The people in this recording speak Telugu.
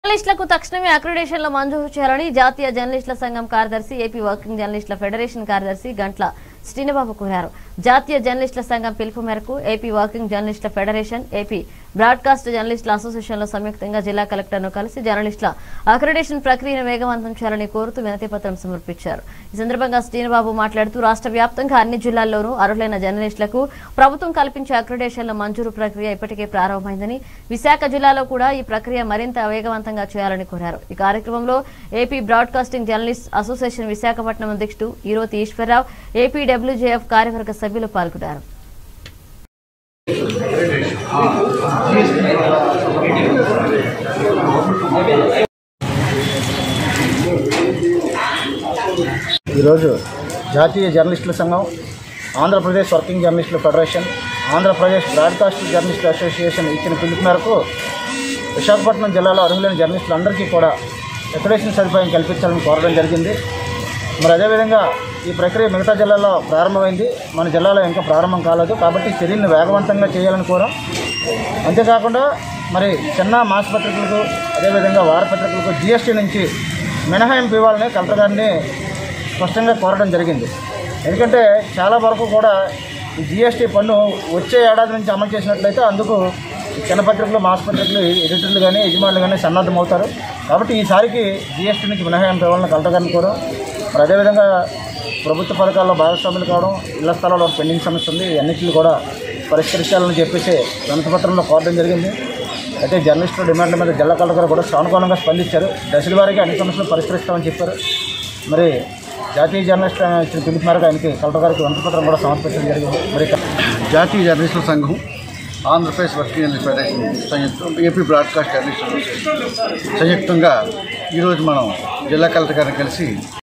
జర్నలిస్టులకు తక్షణమే అక్రిడేషన్ల మంజూరు చేయాలని జాతీయ జర్నలిస్టుల సంఘం కార్యదర్శి ఏపీ వర్కింగ్ జర్నలిస్టుల ఫెడరేషన్ కార్యదర్శి గంట్ల శ్రీనిబాబు కోరారు జాతీయ జర్నలిస్టుల సంఘం పిలుపు మేరకు ఏపీ వర్కింగ్ జర్నలిస్టుల ఫెడరేషన్ ఏపీ బ్రాడ్కాస్ట్ జర్నలిస్టుల అసోసియేషన్లో సంయుక్తంగా జిల్లా కలెక్టర్ను కలిసి జర్నలిస్టుల అక్రిడేషన్ ప్రక్రియను వేగవంతం చేయాలని కోరుతూ వినతి పత్రం సమర్పించారు ఈ సందర్భంగా శ్రీనిబాబు మాట్లాడుతూ రాష్ట్ర వ్యాప్తంగా అన్ని జిల్లాల్లోనూ అర్హులైన జర్నలిస్టులకు ప్రభుత్వం కల్పించే అక్రిడేషన్ల మంజూరు ప్రక్రియ ఇప్పటికే ప్రారంభమైందని విశాఖ జిల్లాలో కూడా ఈ ప్రక్రియ మరింత వేగవంతంగా చేయాలని కోరారు ఈ కార్యక్రమంలో AP broadcasting journalist association Visakhapatnam అధ్యక్షుడు ఈరోతి ఈశ్వరరావు ఏపీ డబ్ల్యూజేఎఫ్ కార్యవర్గ సభ్యులు పాల్గొన్నారు ఈరోజు జాతీయ జర్నలిస్టుల సంఘం ఆంధ్రప్రదేశ్ వర్కింగ్ జర్నలిస్టుల ఫెడరేషన్ ఆంధ్రప్రదేశ్ బ్రాడ్కాస్ట్ జర్నలిస్టుల అసోసియేషన్ ఇచ్చిన పిలుపు మేరకు విశాఖపట్నం జిల్లాలో అర్హులైన జర్నలిస్టులందరికీ కూడా ఎక్కడేషన్ సదుపాయం కల్పించాలని కోరడం జరిగింది మరి అదేవిధంగా ఈ ప్రక్రియ మిగతా జిల్లాల్లో ప్రారంభమైంది మన జిల్లాలో ఇంకా ప్రారంభం కాలేదు కాబట్టి చర్యలను వేగవంతంగా చేయాలని కోరాం అంతేకాకుండా మరి చిన్న మాస్ పత్రికలకు అదేవిధంగా వారపత్రికలకు జిఎస్టీ నుంచి మినహాయింపు ఇవ్వాలని కలెక్టర్ గారిని స్పష్టంగా కోరడం జరిగింది ఎందుకంటే చాలా వరకు కూడా ఈ జిఎస్టీ పన్ను వచ్చే ఏడాది నుంచి అమలు చేసినట్లయితే అందుకు ఈ చిన్న పత్రికలు మాస్ పత్రికలు ఎడిటర్లు కానీ యజమానులు కానీ సన్నద్ధమవుతారు కాబట్టి ఈసారికి జిఎస్టీ నుంచి మినహాయింపు ఇవ్వాలని కలెక్టర్ గారిని కోరాం మరి అదేవిధంగా ప్రభుత్వ పథకాల్లో భాగస్వాములు కావడం ఇళ్ల స్థలాల్లో పెండింగ్ సమస్య ఉంది అన్నింటిని కూడా పరిష్కరించాలని చెప్పేసి వినతిపత్రంలో కోరడం జరిగింది అయితే జర్నలిస్టుల డిమాండ్ల మీద జిల్లా కలెక్టర్ గారు కూడా సానుకూలంగా స్పందించారు దశల వారీగా అన్ని సమస్యలు పరిష్కరిస్తామని చెప్పారు మరి జాతీయ జర్నలిస్ట్ ఇచ్చిన పిలుపు మేరకు ఆయనకి కలెక్టర్ గారికి వినతిపత్రం కూడా సమర్పించడం జరిగింది మరి జాతీయ జర్నలిస్టుల సంఘం ఆంధ్రప్రదేశ్ వర్కింగ్ జర్నలిస్ట్ ఫెడరేషన్ సంయుక్తం ఏపీ బ్రాడ్కాస్ట్ జర్నలిస్ట్ అసోసియేషన్ సంయుక్తంగా ఈరోజు మనం జిల్లా కలెక్టర్ గారిని కలిసి